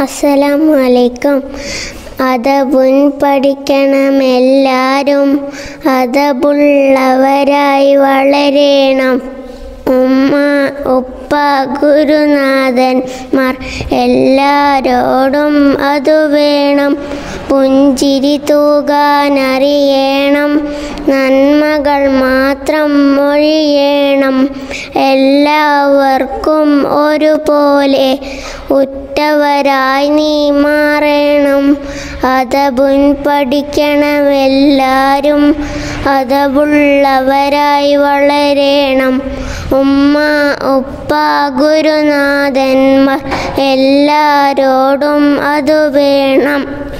അസ്സലാമു അലൈക്കും അതബുൻ പഠിക്കണം എല്ലാരും അതബുള്ളവരായി വളരണം ഉമ്മ ഉപ്പ ഗുരുനാഥന്മാർ എല്ലാരോടും അതു വേണം പുഞ്ചിരി തൂകാനറിയണം നന്മകൾ മാത്രം മൊഴിയണം എല്ലാവർക്കും ഒരുപോലെ ഉറ്റവരായി നീ മാറണം അതബുൻ പഠിക്കണം എല്ലാരും അതബുള്ളവരായി വളരണം ഉമ്മ ഉപ്പ ഗുരുനാഥന്മാർ എല്ലാരോടും അതു വേണം